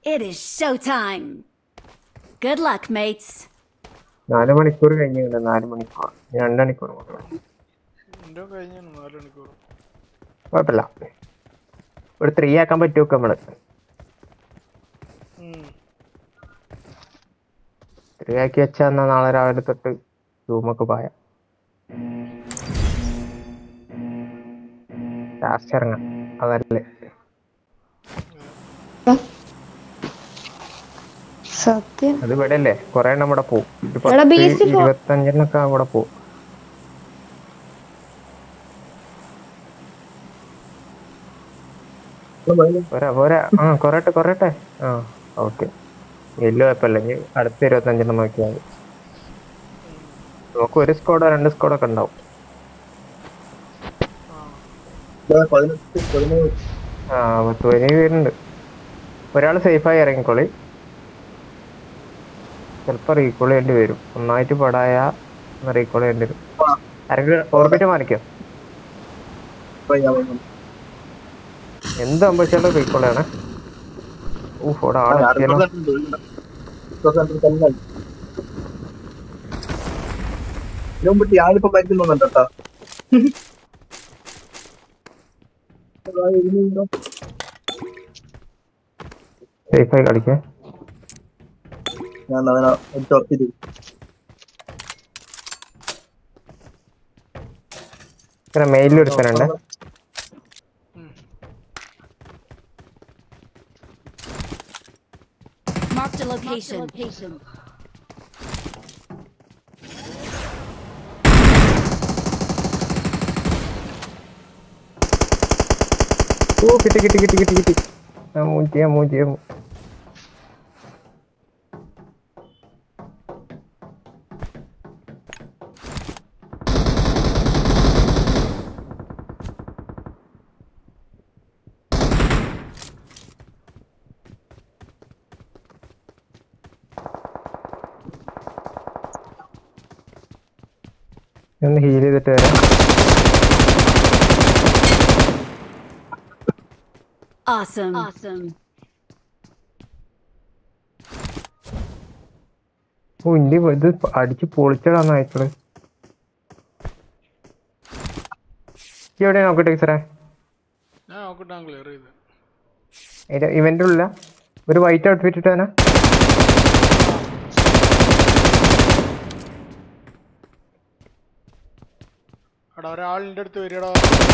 It is showtime. Good luck, mates. നാല് മണിക്കൂർ കഴിഞ്ഞിട്ടുണ്ട് നാല് മണിക്കൂർ ഇനി രണ്ട് മണിക്കൂർ കൂടെ ഉള്ളു. എന്റെ കഴിഞ്ഞ നാല് മണിക്കൂർ കുഴപ്പമില്ല ഒരു ത്രീ ആക്കാൻ പറ്റുമോ നമ്മള് ഉം. ത്രീ ആക്കി വെച്ചാൽ എന്നാ നാളെ രാവിലെ തൊട്ട് റൂമൊക്കെ പായ ലാസ്റ്റ് ഇറങ്ങാം അതല്ലേ സത്യം അത് ഇവിടെ അല്ലേ കൊറേ എണ്ണം ഇവിടെ പോവും ഒരു എടാ, പത്ത് BC പോ- ഇരുപത്തഞ്ചെണ്ണൊക്കെ അവിടെ പോവും പോരാ പോരാ ആ കൊറേട്ടെ കൊറേട്ടെ ആ ഓക്കെ വലിയ കുഴപ്പമില്ല ഇനി അടുത്ത ഇരുപത്തഞ്ചെണ്ണം നോക്കിയാൽ മതി നമുക്ക് ഒരു സ്കോഡോ രണ്ട് സ്കോഡോ ഒക്കെ ഉണ്ടാവും പതിനെട്ട് പതിമൂന്ന് ആ പത്ത് പതിനേഴ് പേരുണ്ട് ഒരാൾ സേഫായി ഇറങ്ങിക്കോളി ചിലപ്പോൾ റീകോൾ ചെയ്യേണ്ടി വരും ഒന്നായിട്ട് പടായ റീകോൾ ചെയ്യേണ്ടി വരും ആരെങ്കിലും ഓർബിറ്റ് മാറിക്കോ എന്ത് സംഭവിച്ചാലും റീകോൾ ചെയ്യണേ ഊഹ് അവിടെ ആളെത്തിയാലോ ഇതിനുമുമ്പ് ഞാനിപ്പോ മരിക്കുന്നുണ്ട് കേട്ടാ സേഫായി കളിക്കേ ഞാൻ അതിനെ ഉറപ്പിച്ചു പിന്നെ മെയിലിൽ ഒരുത്തനുണ്ട് Marked a location. ഓ കിട്ടി കിട്ടി കിട്ടി കിട്ടി കിട്ടി ആ മൂഞ്ചി ആ മൂഞ്ചി ആ മൂ- ഒന്ന് ഹീൽ ചെയ്തിട്ട് വരാം Awesome. Awesome. ഓ ഇന്റെ ഇത് അടിച്ച് പൊളിച്ചടാ നായ്ക്കള് ഈ എവിടെ നോക്കട്ടെ ടീച്ചറെ ഞാൻ നോക്കട്ടെ ഞാൻ ക്ലിയർ ചെയ്ത് ഇവന്റെ ഉള്ളില ഒരു വൈറ്റ് ഔട്ട്ഫിറ്റ് ഇട്ടാനാ എടാ ഒരാളിന്റെ അടുത്ത് വരികടാ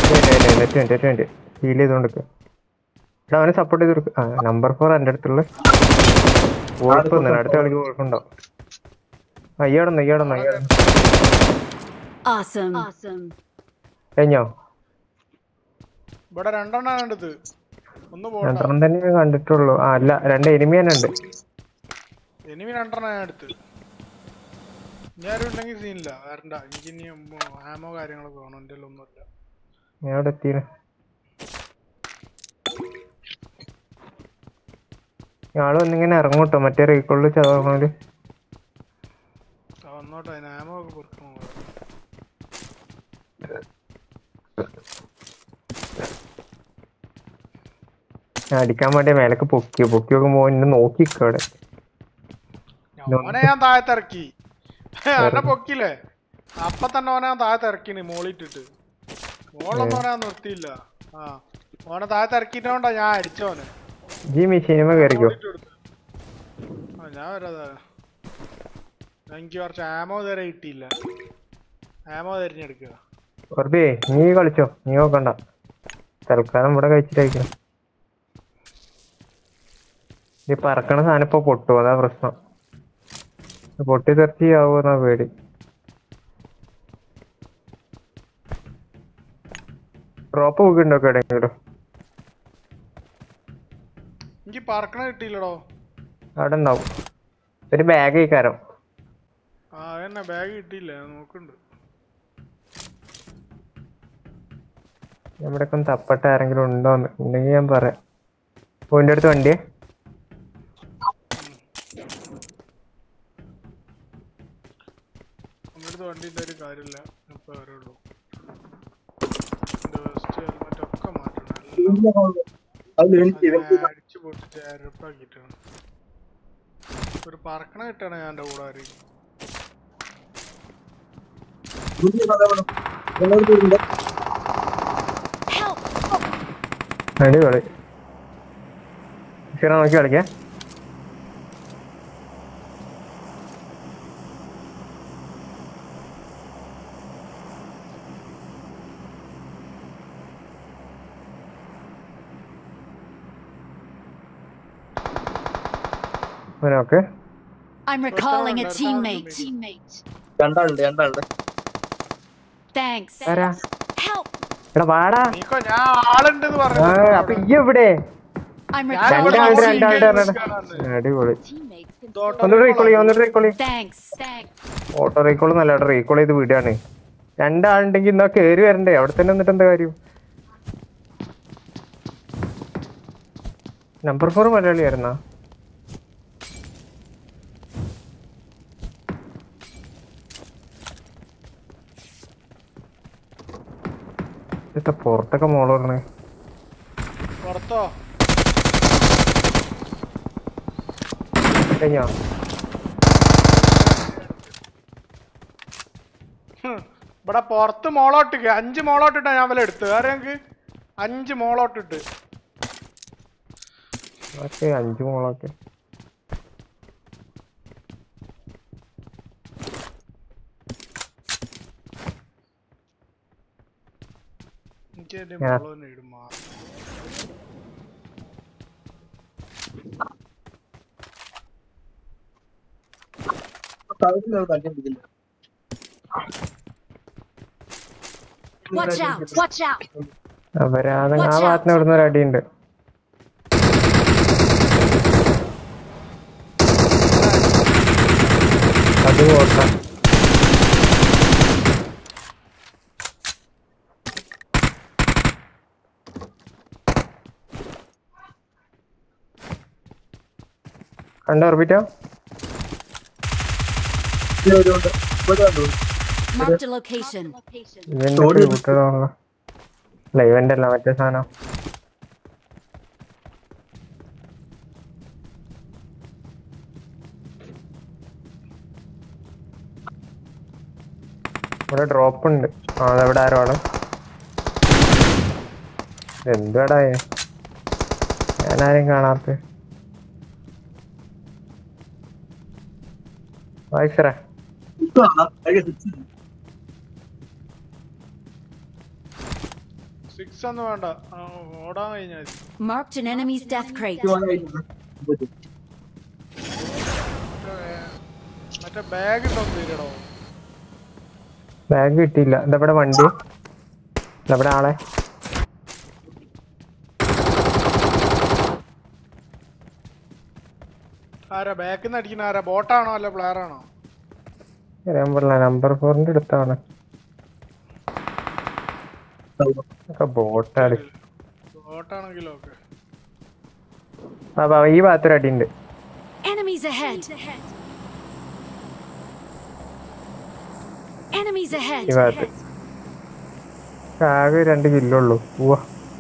ഹീൽ ചെയ്തോണ്ടിരിക്കുക എടാ അവനെ സപ്പോർട്ട് ചെയ്ത് കൊടുക്ക ആ നമ്പർ ഫോർ എൻ്റെ അടുത്തുള്ള കുഴപ്പമൊന്നുമില്ല അടുത്ത കളിക്ക് കുഴപ്പമുണ്ടാവും അയ്യാടന്ന് അയ്യാടന്ന് അയ്യാടന്ന് Awesome. Awesome. കഴിഞ്ഞോ ഇവിടെ രണ്ടെണ്ണം അടുത്ത് ഒന്ന് പോട്ടെ രണ്ടെണ്ണം തന്നെ ഞാൻ കണ്ടിട്ടുള്ളൂ ആ അല്ല രണ്ട് എനിമി തന്നെ ഉണ്ട് എനിമി രണ്ടെണ്ണം ഞാൻ എടുത്ത് ഇനി ആരും ഉണ്ടെങ്കിൽ സീനില്ല വരണ്ട എനിക്ക് ഇനി ഹാമോ കാര്യങ്ങളൊക്കെ വേണം എൻ്റെ ഒന്നുമില്ല ഞാൻ അവിടെ എത്തിയാണ് ആള് വന്നിങ്ങനെ ഇറങ്ങൂട്ടോ മറ്റേ റീക്കോളിൽ ചതവണോല് ആ, വന്നോട്ടെ അതിന് ഹാമോ ഒക്കെ പൊറുക്കണം ഞാൻ അടിക്കാൻ വേണ്ടി മേലേക്ക് പൊക്കി പൊക്കി നോക്കുമ്പോ എന്നെ നോക്കി നിക്കാ അവിടെ ഓനെ ഞാൻ താഴത്തിറക്കി എന്നെ പൊക്കില്ലേ അപ്പൊ തന്നെ ഓനെ ഞാൻ താഴത്തിറക്കിന് മോളിട്ടിട്ട് മോളൊന്നും ഓനെ ഞാൻ നിർത്തിയില്ല ആ ഓനെ താഴത്തിറക്കിട്ടോണ്ടാ ഞാൻ അടിച്ചോനെ ജി മെഷീനുമേ കയറിക്കോ മോളിട്ട് കൊടുത്തു. ആ ഞാൻ വരാതാ എനിക്ക് കുറച്ച് ആമോ തരെ കിട്ടിയില്ല ആമോ തിരഞ്ഞെടുക്കുക വെറുതെ നീ കളിച്ചോ നീ നോക്കണ്ട തൽക്കാലം ഇവിടെ കഴിച്ചിട്ടായിരിക്കണം ഈ പറക്കണ സാധനം ഇപ്പൊ പൊട്ടും അതാ പ്രശ്നം ഇത് പൊട്ടി തെറിച്ച് ആവുമെന്നാ പേടി ഡ്രോപ്പ് നോക്കിണ്ടോ എവിടെയെങ്കിലും എനിക്ക് പറക്കണ കിട്ടിയില്ലടോ അവിടെ ഉണ്ടാവും ഒരു ബാഗ് കഴിക്കാരോ ആ അതന്നെ ബാഗ് കിട്ടിയില്ല ഞാൻ നോക്കുന്നുണ്ട് നമ്മുടെ ഒക്കെ തപ്പട്ട ആരെങ്കിലും ഉണ്ടോന്ന് ഉണ്ടെങ്കിൽ ഞാൻ പറയാം പോയിന്റെ അടുത്ത് വണ്ടിയെ നമ്മുടെ അടുത്ത് വണ്ടിൻ്റെ ഒരു കാര്യമില്ല ഇപ്പൊ വരുള്ളൂ എൻ്റെ വെസ്റ്റ് ഹെൽമെറ്റ് ഒക്കെ മാറ്റണം എല്ലാം അതിൽ എനിക്ക് അത് ഞാൻ അടിച്ചു പൊട്ടിച്ച് അരപ്പാക്കിയിട്ടാണ് ഒരു പറക്കണ കിട്ടണേ ഞാൻ എന്റെ കൂടെ ആര് മുന്നിൽ നല്ലവണ്ണം ഞങ്ങൾ കൂടിയുണ്ട് Help! അടിപൊളി ക്ഷീണം നോക്കി കളിക്കേ okay I'm recalling a teammate. രണ്ടാളുണ്ട് രണ്ടാളുണ്ട് Thanks. ആരാ Help! എടാ വാടാ നീക്കോ ഞാൻ ആളുണ്ടെന്ന് ആ, പറഞ്ഞു അപ്പൊ ഈ എവിടെ I'm ഞാൻ recalling രണ്ടാളുടെ ഇവിടെ a രണ്ടാളുടെ teammate. പറഞ്ഞത് അടിപൊളി തോട്ടം ഒന്നുകൂടെ റീക്കോളി ഒന്നുകൂടെ റീക്കോളി Thanks. Thanks. ഓട്ടോ റീക്കോൾ നല്ല റീക്കോൾ ചെയ്ത് വിടാണ് രണ്ടാളുണ്ടെങ്കിൽ ഇന്നാ കേറി വരണ്ടേ അവിടെ തന്നെ നിന്നിട്ട് എന്താ കാര്യം നമ്പർ ഫോർ മലയാളിയായിരുന്നാ ഇത്ത പുറത്തൊക്കെ മോള് പറഞ്ഞേ പുറത്തോ കഴിഞ്ഞോ ഹും. ഇവിടെ പുറത്ത് മോളോട്ടിക്ക് അഞ്ച് മോളോട്ടിട്ടാ ഞാൻ വല്ല എടുത്തു വേറെ ഞങ്ങക്ക് അഞ്ച് മോളോട്ടിട്ട് ഓക്കെ അഞ്ചു മോളൊക്കെ എനിക്ക് എന്റെ ഞാൻ- മോള് തന്നെ ഇടും മാ സ്ഥലത്തിനത് കണ്ടുപിടിക്കില്ല Watch out! Watch out! അവരാതെ ആ Watch out. ഭാഗത്തിന് ഇവിടുന്ന് ഒരു അടിയുണ്ട് അത് ഓട്ടാ കണ്ടോ ഓർബിറ്റോ ഇവിടെ ഇവിടെ കണ്ടു Marked a location. ഇവന്റെ ഓടി കൂട്ടുകാരാണല്ലോ അല്ല ഇവന്റെ അല്ല മറ്റേ സാധനം ഇവിടെ ഡ്രോപ്പ് ഉണ്ട് ആ അതെവിടെ ആരോ ആണ് എന്തുവാടാ ഞാനാരും കാണാത്ത വായിച്ചറേ ഇതാണ് അതിന്റെ സിക്സ് സിക്സ് ഒന്നും വേണ്ട ആ, ഓടാൻ കഴിഞ്ഞാൽ Marked an enemy's death crate. മറ്റേ ബാഗ് ഇട്ടൊന്നും തരുടോ ബാഗ് കിട്ടിയില്ല ഇതെവിടെ വണ്ടി ഇതെവിടെ ആളെ ആരാ ബാക്കിൽ നിന്ന് അടിക്കുന്ന ആരാ ബോട്ടാണോ അല്ല പ്ലെയർ ആണോ അറിയാൻ പറ്റില്ല നമ്പർ ഫോറിന്റെ അടുത്താണ് ഒക്കെ ബോട്ടാണ് ബോട്ടാണെങ്കിലോ ഓക്കെ അപ്പൊ ഈ ഭാഗത്തൊരു അടിയുണ്ട് Enemies ahead. Enemies ahead. ഈ ഭാഗത്ത് ആകെ രണ്ട് കില്ലുള്ളൂ പോവാ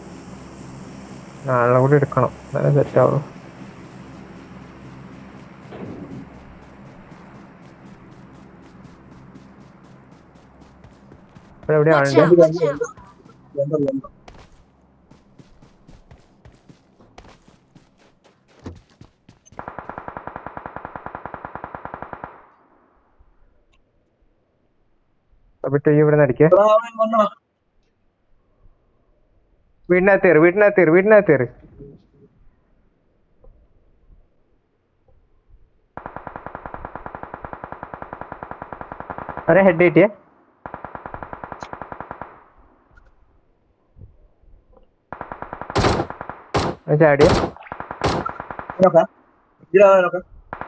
നാളെ കൂടി എടുക്കണം എന്നാലേ സെറ്റ് ആവുള്ളൂ ഇവിടെ എവിടെ Watch ആളുണ്ട് out! Watch out! രണ്ടോ രണ്ടോ അപ്പൊ ടീ ഇവിടെ നിന്ന് അടിക്കേ എടാ, അവൻ വന്നോ വീടിനകത്ത് കയറി വീടിനകത്ത് കയറി വീടിനകത്ത് കയറി ഒരേ ഹെഡ് കിട്ടിയേ അത് ചാടിയ നോക്കാം ഇതിലാ നോക്കാം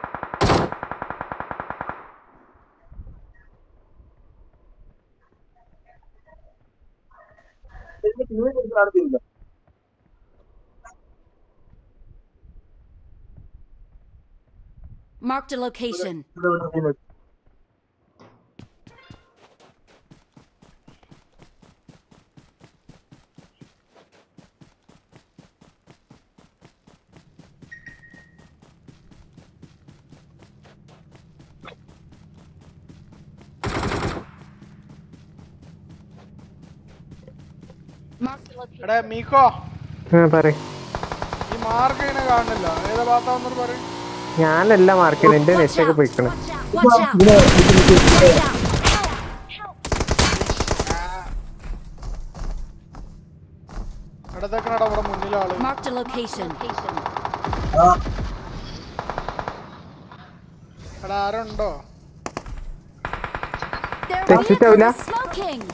ഇതിന്റെ ടീമിനെ കുറിച്ച് നടത്തിയില്ല Marked a location. ഇവിടെ ഇവിടെ ടീം എടാ മീക്കോ ആ പറയ് ഈ മാർക്ക് ഇങ്ങനെ കാണുന്നില്ല ഏതാ ഭാഗത്താന്നൊരു പറയും ഞാനല്ല മാർക്ക് എന്റെ Watch നെറ്റൊക്കെ out! പോയിക്കണ് Watch out! ഇതിനെ ഇത് ഇത് ഇത് Watch out! ഇടത്തേക്കണടാ ഇവിടെ മുന്നിലാള് Marked a location. ആ എടാ ആരുണ്ടോ Their Exit vehicle ആവില്ല? is smoking.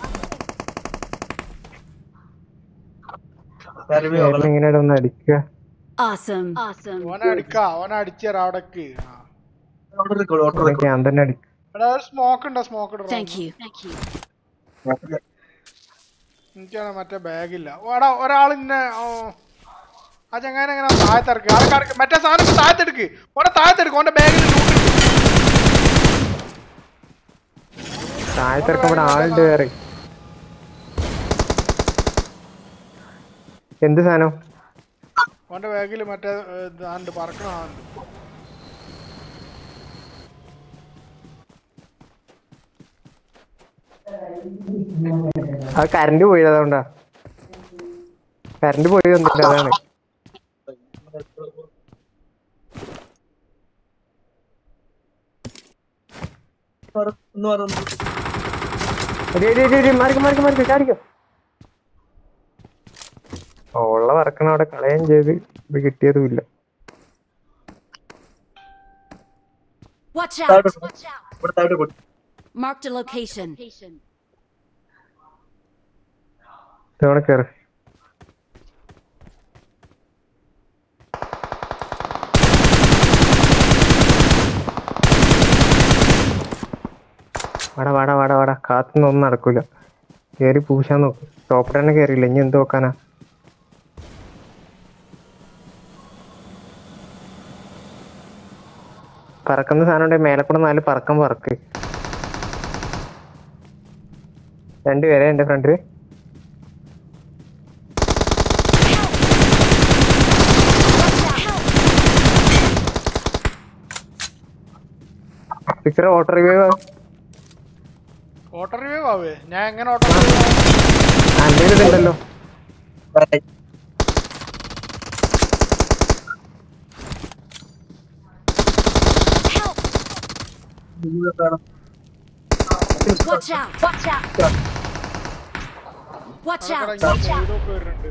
കാര്യം ചേട്ടൻ എങ്ങനെയാ ഒന്ന് അടിക്കുക Awesome. Awesome. ഓനെ അടിക്കാ ഓനെ അടിച്ചേരാ അവിടേക്ക് ആ. ഓർഡർ റെക്കോർഡ് ഓർഡർ ഓനെ ഞാൻ തന്നെ അടിക്കും എടാ ഒരു സ്മോക്ക് ഉണ്ടോ സ്മോക്ക് ഇടോ Thank you. Thank you. Record എനിക്കാണ് മറ്റേ ബാഗില്ല എടാ ഒരാൾ ഇന്നെ ഓ ആ ചങ്ങനെ എങ്ങനെ താഴത്തെടുക്ക് ആൾക്കാർക്ക് മറ്റേ സാധനം താഴത്തെടുക്ക് ഓനെ താഴത്തെടുക്ക് ഓന്റെ ബാഗിൽ താഴത്തിറക്കം ഇവിടെ ആളുണ്ട് വേറെ എന്ത് സാധനം ഓന്റെ ബാഗിൽ മറ്റേ ഇതാണ്ട് പറക്കണ ആണ്ട് ആ കറണ്ട് പോയത് അതുകൊണ്ടാ കറണ്ട് പോയി വന്നിട്ട് അതാണ് എന്ന് പറഞ്ഞു എടി, എടി, എടി, എടി, മാറിക്ക് മാറിക്ക് മാറിക്ക് ചാടിക്കോ ഉള്ള വറക്കണ അവിടെ കളയാൻ ചെയ്ത് ഇത് കിട്ടിയതുമില്ല Watch താഴോട്ട് out! പോ. ഇവിടെ താഴോട്ട് പോയി Marked a location. ഇതവിടെ കയറി വാടാ വാടാ വാടാ വാടാ കാത്തുനിന്ന് ഒന്നും നടക്കൂല കേറി പൂശാൻ നോക്ക് ടോപ്പ് തന്നെ കേറിയില്ല ഇനി എന്ത് നോക്കാനാ പറക്കുന്ന സാധനം ഉണ്ടെങ്കിൽ മേലെ കൂടെ നാല് പറക്കം പറക്ക് രണ്ടുപേരെ എന്റെ ഫ്രണ്ടില് picture auto review auto review ആവേ ഞാൻ എങ്ങനെ ഓട്ടോ അന്റെ ഇതുണ്ടല്ലോ ബൈ. ഇവിടെ കാണാം. Watch out! Watch out! Watch out! ഇതൊക്കെ വരുന്നുണ്ട്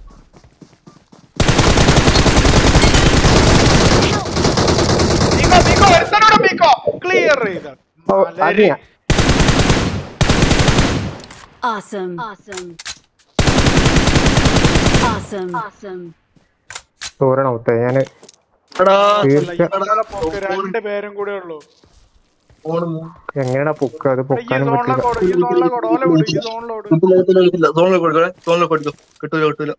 മീക്കോ മീക്കോ ഒരുത്തനോടെ മീക്കോ ക്ലിയർ ചെയ്ത ഓ, അത് ഞാൻ. Awesome. Awesome. Awesome. Awesome. ദൂരണം ഔത്ത ഞാന് എടാ, ഇന്നലെ പോക്ക് രണ്ട് പേരും കൂടെ ഉള്ളൂ ഫോണ് മൂ- എങ്ങനെയാ പൊക്ക അത് ഈ പൊക്കാനും സോണിലെ പറ്റില്ല കോട് ഈ സോണിലെ കോട് ഓല വിട് ഈ സോണിലോട് കിട്ടില്ല, കിട്ടില്ല, കിട്ടില്ല. സോണിലേക്ക് കൊടുക്കണേ. സോണിലേക്ക് കൊടുക്കോ. കിട്ടൂല, കിട്ടൂല.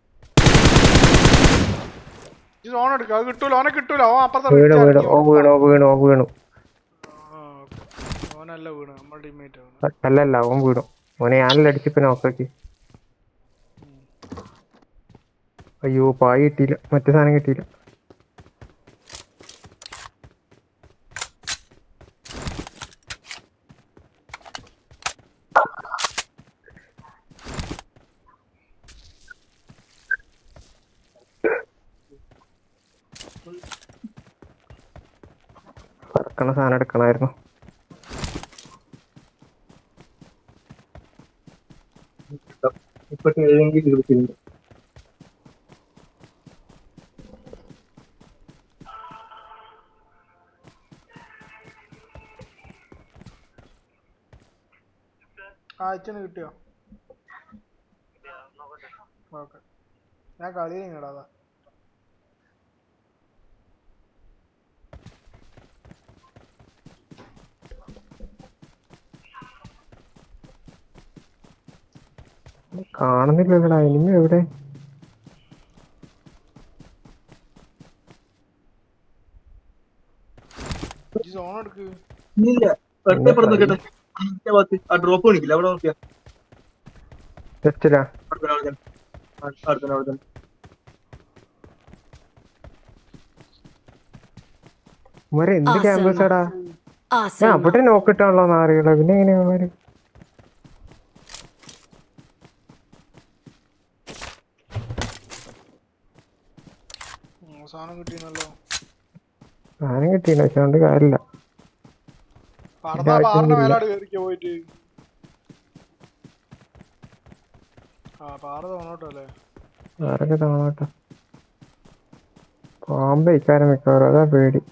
ഈ സോൺ എടുക്ക അത് കിട്ടൂല ഓനെ കിട്ടൂല ഓൻ അപ്പുറത്തെ വീണു റിച്ച് വീണു ആയിരിക്കും. ഓ വീണു ഓ വീണു ഓ വീണു ആ, ഓക്കേ. ഓനല്ല വീണ് നമ്മുടെ ടീമേറ്റ് ആണ് അല്ലല്ല അവൻ വീണു ഓനെ ഞാനല്ല അടിച്ചിപ്പോ നോക്കാക്കി അയ്യോ പായ കിട്ടിയില്ല മറ്റേ സാധനം കിട്ടിയില്ല പറക്കണ സാധനം എടുക്കണമായിരുന്നു ഇപ്പൊ ഏതെങ്കിലും ഗ്രൂപ്പിലുണ്ട് ആ അച്ഛന് കിട്ടിയോ ഓക്കെ ഞാൻ കളിയിൽ ഇങ്ങടാ അതാ കാണുന്നില്ലല്ലോടാ ഇനിമ എവിടെ ഈ സോൺ എടുക്ക് ഇല്ല ഒറ്റപ്പെടുന്നു കേട്ടോ ആ ഭാഗത്ത് ആ ഡ്രോപ്പ് കാണിക്കില്ല അവിടെ നോക്കിയാ ജസ്റ്റിലാ അവിടെ തന്നെ, അവിടെ തന്നെ. ആ, അവിടെ തന്നെ, അവിടെ തന്നെ. ഇവരെ എന്ത് Awesome. ക്യാമ്പസാടാ ഞാൻ Awesome. അവിടെ നോക്കിട്ടാണല്ലോ നാറികളെ പിന്നെ എങ്ങനെയാ അവന്മാര് സാധനം കിട്ടിയെന്നല്ലോ സാധനം കിട്ടിയില്ല പക്ഷെ അതുകൊണ്ട് കാര്യമില്ല പാറത്താ പാറിന്റെ മേലാട് കയറിക്കോ പോയിട്ട് ആ പാറ തോന്നോട്ടല്ലേ ആരൊക്കെ തോന്നോട്ടെ പാമ്പ് ഇക്കാരം മിക്കവാറും അതാ പേടി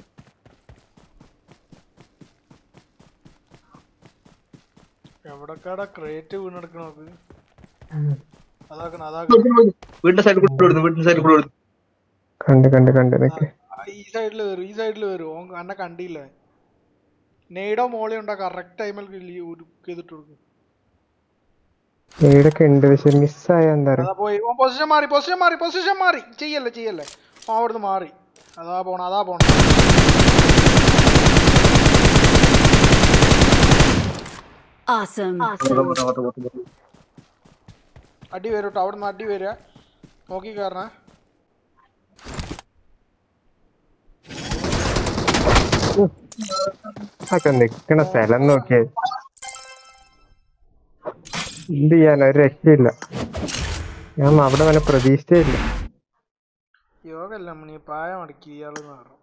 എവിടക്കാടാ ക്രേറ്റ് വീണെടുക്കണ നോക്ക് അതാക്കണം അതാക്കണം വീടിന്റെ സൈഡിൽ കൂടെ വിടുന്നു വീടിന്റെ സൈഡിൽ കൂടെ വിടുന്നു കണ്ട് കണ്ട് കണ്ട് നിക്ക് ആ, ഈ സൈഡിൽ വരും ഈ സൈഡിൽ വരും ഓൻ എന്നെ കണ്ടില്ലേ നെയ്ഡോ മോളി ഉണ്ടാ കറക്റ്റ് ടൈമിൽ ചെയ്തിട്ട് കൊടുക്കും വീടൊക്കെ ഉണ്ട് പക്ഷെ മിസ്സായ എന്താ പറയാ അതാ പോയി ഓൻ പൊസിഷൻ മാറി പൊസിഷൻ മാറി പൊസിഷൻ മാറി ചെയ്യല്ലേ ചെയ്യല്ലേ ഓൻ അവിടുന്ന് മാറി അതാ പോണ അതാ പോണ Awesome. അങ്ങോട്ട് പോട്ടെ, അങ്ങോട്ട് പോട്ടെ, അങ്ങോട്ട് പോട്ടെ. അടി വരും കേട്ടോ അവിടുന്ന് അടി വരിക നോക്കി കയറണേ ഒക്കെ നിക്കണ സ്ഥലം നോക്കിയേ എന്ത് ചെയ്യാൻ ഒരു രക്ഷയില്ല ഞാൻ അവിടെ വല്ല പ്രതീക്ഷിച്ചേ ഇല്ല യോഗല്ല മണി പായ മടക്കി ഇയാളെന്ന് പറഞ്ഞു